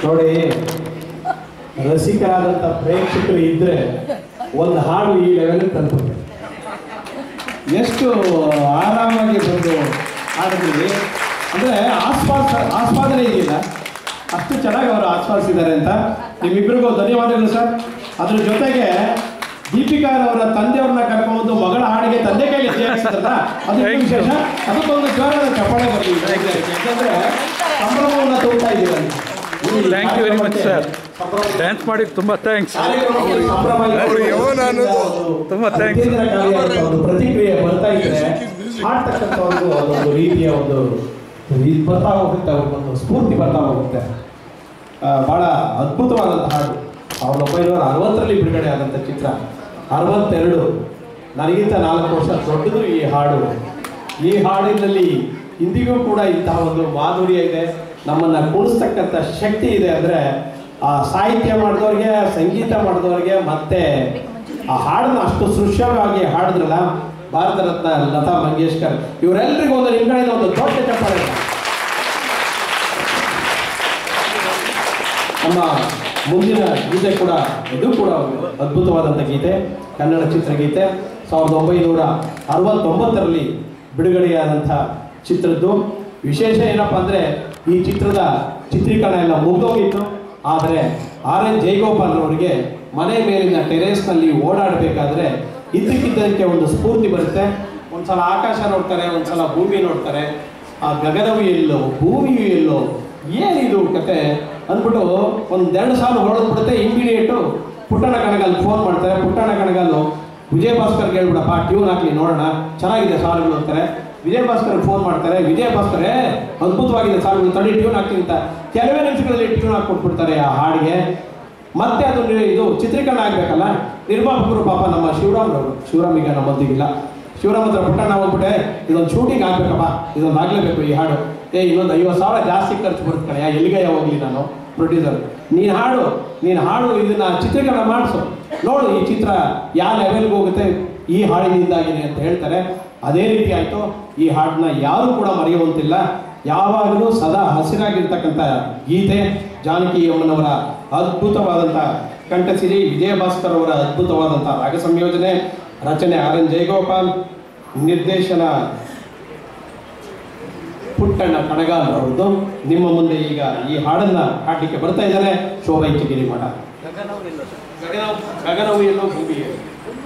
ನೋಡಿ ರಸಿಕರಾದಂಥ ಪ್ರೇಕ್ಷಕರು ಇದ್ರೆ ಒಂದು ಹಾಡು ಈ ಲೆವೆಲ್ ತಲುಪುತ್ತೆ ಎಷ್ಟು ಆರಾಮಾಗಿ ಬಂದು ಹಾಡಿದ್ರಿ ಅಂದರೆ ಆಸ್ವಾದ ಆಸ್ವಾದನೆ ಇದೆಯಲ್ಲ ಅಷ್ಟು ಚೆನ್ನಾಗಿ ಅವರು ಆಸ್ವಾದಿಸಿದ್ದಾರೆ ಅಂತ ನಿಮ್ಮಿಬ್ಬರಿಗೂ ಧನ್ಯವಾದಗಳು ಸರ್ ಅದ್ರ ಜೊತೆಗೆ ದೀಪಿಕಾ ಅವರ ತಂದೆಯವ್ರನ್ನ ಕರ್ಕೊಂಡು ಮಗಳ ಹಾಡಿಗೆ ತಂದೆ ಕೈಲಿ ಹೆಜ್ಜೆ ಹಾಕ್ಸಿದ್ರಲ್ಲ ಅದು ಇನ್ನೂ ವಿಶೇಷ ಅದಕ್ಕೊಂದು ಜೋರಾದ ಚಪ್ಪಾಳೆ ಬರಲಿ ಯಾಕಂದ್ರೆ ಸಂಭ್ರಮವನ್ನು ತೋರ್ತಾ ಇದ್ದೀರ thank you very much sir dance ಮಾಡಿ ತುಂಬ ಥ್ಯಾಂಕ್ಸ್ ತುಂಬಾ thanks. ಒಂದು ಪ್ರತಿಕ್ರಿಯೆ ಬರ್ತಾ ಇದ್ರೆ ಹಾಡ್ತಕ್ಕಂಥ ಒಂದು ಅದೊಂದು ರೀತಿಯ ಒಂದು ಇದು ಬರ್ತಾ ಹೋಗುತ್ತೆ ಅವ್ರಿಗೊಂದು ಸ್ಫೂರ್ತಿ ಬರ್ತಾ ಹೋಗುತ್ತೆ ಆ, ಬಹಳ ಅದ್ಭುತವಾದಂಥ ಹಾಡು ಸಾವಿರದ ಒಂಬೈನೂರ ಅರವತ್ತರಲ್ಲಿ ಬಿಡುಗಡೆ ಆದಂಥ ಚಿತ್ರ ಅರವತ್ತೆರಡು ನನಗಿಂತ ನಾಲ್ಕು ವರ್ಷ ದೊಡ್ಡದು ಈ ಹಾಡು ಈ ಹಾಡಿನಲ್ಲಿ ಇಂದಿಗೂ ಕೂಡ ಇಂತಹ ಒಂದು ಮಾಧುರ್ಯ ಇದೆ ನಮ್ಮನ್ನು ಕುಣಿಸ್ತಕ್ಕಂಥ ಶಕ್ತಿ ಇದೆ ಅಂದರೆ ಆ ಸಾಹಿತ್ಯ ಮಾಡಿದವ್ರಿಗೆ ಸಂಗೀತ ಮಾಡಿದವ್ರಿಗೆ ಮತ್ತೆ ಆ ಹಾಡನ್ನ ಅಷ್ಟು ಸೃಶ್ಯವಾಗಿ ಹಾಡಿದ್ರಲ್ಲ ಭಾರತ ರತ್ನ ಲತಾ ಮಂಗೇಶ್ಕರ್ ಇವರೆಲ್ಲರಿಗೂ ಒಂದು ನಿಮ್ಮ ಕಡೆಯಿಂದ ಒಂದು ದೊಡ್ಡ ಚಪ್ಪಾಳೆ ನಮ್ಮ ಮುಂದಿನ ಗೀತೆ ಕೂಡ ಇದು ಕೂಡ ಒಂದು ಅದ್ಭುತವಾದಂಥ ಗೀತೆ ಕನ್ನಡ ಚಿತ್ರಗೀತೆ ಸಾವಿರದ ಒಂಬೈನೂರ ಅರವತ್ತೊಂಬತ್ತರಲ್ಲಿ ಬಿಡುಗಡೆಯಾದಂಥ ಚಿತ್ರದ್ದು ವಿಶೇಷ ಏನಪ್ಪ ಅಂದರೆ ಈ ಚಿತ್ರದ ಚಿತ್ರೀಕರಣ ಎಲ್ಲ ಮುಗಿದೋಗಿತ್ತು ಆದರೆ ಆರ್ ಎನ್ ಜಯಗೋಪಾಲ್ ಅವರಿಗೆ ಮನೆ ಮೇಲಿನ ಟೆರೇಸ್ನಲ್ಲಿ ಓಡಾಡಬೇಕಾದ್ರೆ ಇದ್ದಕ್ಕಿದ್ದಕ್ಕೆ ಒಂದು ಸ್ಫೂರ್ತಿ ಬರುತ್ತೆ ಒಂದ್ಸಲ ಆಕಾಶ ನೋಡ್ತಾರೆ ಒಂದ್ಸಲ ಭೂಮಿ ನೋಡ್ತಾರೆ ಆ ಗಗನವೂ ಎಲ್ಲೋ ಭೂಮಿಯೂ ಎಲ್ಲೋ ಏನಿದು ಕತೆ ಅಂದ್ಬಿಟ್ಟು ಒಂದೆರಡು ಸಾಲು ಹೊರಡ್ಬಿಡುತ್ತೆ ಇಮಿಡಿಯೇಟು ಪುಟ್ಟಣ ಕಣಗಲ್ ಫೋನ್ ಮಾಡ್ತಾರೆ ಪುಟ್ಟಣ ಕಣಗಲ್ಲು ವಿಜಯ ಭಾಸ್ಕರ್ಗೆ ಹೇಳ್ಬಿಡಪ್ಪ ಟ್ಯೂನ್ ಹಾಕಿ ನೋಡೋಣ ಚೆನ್ನಾಗಿದೆ ಸಾಲುಗಳು ಅಂತಾರೆ ವಿಜಯ ಭಾಸ್ಕರ್ ಫೋನ್ ಮಾಡ್ತಾರೆ ವಿಜಯ ಭಾಸ್ಕರ್ "ಏ, ಅದ್ಭುತವಾಗಿದೆ ಸಾಲುಗಳು ತಡಿ ಟ್ಯೂನ್ ಹಾಕ್ತೀನಿ ಅಂತ ಕೆಲವೇ ನಿಮಿಷಗಳಲ್ಲಿ ಟ್ಯೂನ್ ಹಾಕಿ ಕೊಟ್ಬಿಡ್ತಾರೆ ಆ ಹಾಡಿಗೆ ಮತ್ತೆ ಅದು ನಿ- ಇದು ಚಿತ್ರೀಕರಣ ಆಗ್ಬೇಕಲ್ಲ ನಿರ್ಮಾಪಕರು ಪಾಪ ನಮ್ಮ ಶಿವರಾಮ್ರವರು ಶಿವರಾಮ್ ಈಗ ನಮ್ಮೊಂದಿಗಿಲ್ಲ ಶಿವರಾಮ್ ಹತ್ರ ಪುಟ್ಟಣ್ಣ ಹೋಗ್ಬಿಟ್ಟೆ ಇದೊಂದು ಶೂಟಿಂಗ್ ಆಗ್ಬೇಕಪ್ಪ ಇದೊಂದು ಆಗ್ಲೇಬೇಕು ಈ ಹಾಡು ಏ ಇನ್ನೊಂದು ಐವತ್ತು ಸಾವಿರ ಜಾಸ್ತಿ ಖರ್ಚು ಬರುತ್ತೆ ಕಣಯ್ಯ ಎಲ್ಲಿಗಯ್ಯ ಹೋಗ್ಲಿ ನಾನು ಪ್ರೊಡ್ಯೂಸರ್ ನೀನು ಹಾಡು ನೀನು ಹಾಡು ಇದನ್ನ ಚಿತ್ರೀಕರಣ ಮಾಡಿಸು ನೋಡು ಈ ಚಿತ್ರ ಯಾವ ಲೆವೆಲ್ಗೆ ಹೋಗುತ್ತೆ ಈ ಹಾಡಿನಿಂದಾಗಿದೆ ಅಂತ ಹೇಳ್ತಾರೆ ಅದೇ ರೀತಿ ಆಯಿತು ಈ ಹಾಡನ್ನ ಯಾರೂ ಕೂಡ ಮರೆಯುವಂತಿಲ್ಲ ಯಾವಾಗಲೂ ಸದಾ ಹಸಿರಾಗಿರ್ತಕ್ಕಂಥ ಗೀತೆ ಜಾನಕಿ ಅಮ್ಮನವರ ಅದ್ಭುತವಾದಂಥ ಕಂಠಸಿರಿ ವಿಜಯ ಭಾಸ್ಕರ್ ಅವರ ಅದ್ಭುತವಾದಂಥ ರಾಗ ಸಂಯೋಜನೆ ರಚನೆ ಆರ್ ಎನ್ ಜಯಗೋಪಾಲ್ ನಿರ್ದೇಶನ ಪುಟ್ಟಣ್ಣ ಕಣಗಾಲ್ ಅವರದ್ದು ನಿಮ್ಮ ಮುಂದೆ ಈಗ ಈ ಹಾಡನ್ನ ಹಾಡಲಿಕ್ಕೆ ಬರ್ತಾ ಇದ್ದಾರೆ ಶೋಭಾ ಇಚ್ಚಿಗಿರಿ ಮಠ ಗಗನವು ಗಗನವು ಎಲ್ಲೋ ಭೂಮಿ ಎಲ್ಲೋ.